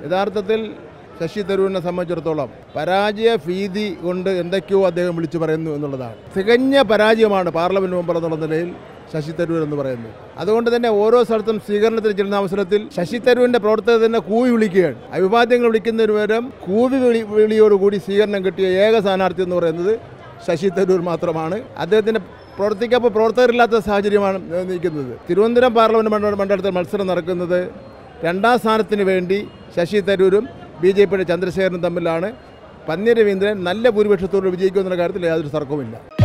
യഥാർത്ഥത്തിൽ ശശി തരൂരിനെ സംബന്ധിച്ചിടത്തോളം പരാജയ ഭീതി കൊണ്ട് എന്തൊക്കെയോ അദ്ദേഹം വിളിച്ചു പറയുന്നു എന്നുള്ളതാണ് തികഞ്ഞ പരാജയമാണ് പാർലമെന്റ് മെമ്പർ എന്നുള്ള നിലയിൽ ശശി തരൂർ എന്ന് പറയുന്നത് അതുകൊണ്ട് തന്നെ ഓരോ സ്ഥലത്തും സ്വീകരണത്തിന് ചെല്ലുന്ന അവസരത്തിൽ ശശി തരൂരിന്റെ പ്രവർത്തകർ തന്നെ കൂവി വിളിക്കുകയാണ് അഭിവാദ്യങ്ങൾ വിളിക്കുന്നതിന് പകരം കൂവി വിളി വിളിയോടുകൂടി സ്വീകരണം കിട്ടിയ ഏക സ്ഥാനാർത്ഥി എന്ന് പറയുന്നത് ശശി തരൂർ മാത്രമാണ് അദ്ദേഹത്തിന്റെ പ്രവർത്തിക്കപ്പോൾ പ്രവർത്തകരില്ലാത്ത സാഹചര്യമാണ് നിൽക്കുന്നത് തിരുവനന്തപുരം പാർലമെന്റ് മണ്ഡല- മണ്ഡലത്തിൽ മത്സരം നടക്കുന്നത് രണ്ടാം സ്ഥാനത്തിന് വേണ്ടി ശശി തരൂരും ബി ജെ പിയുടെ ചന്ദ്രശേഖരനും തമ്മിലാണ് പന്ന്യ രവീന്ദ്രൻ നല്ല ഭൂരിപക്ഷത്തോട് വിജയിക്കുമെന്നുള്ള കാര്യത്തിൽ യാതൊരു തർക്കവുമില്ല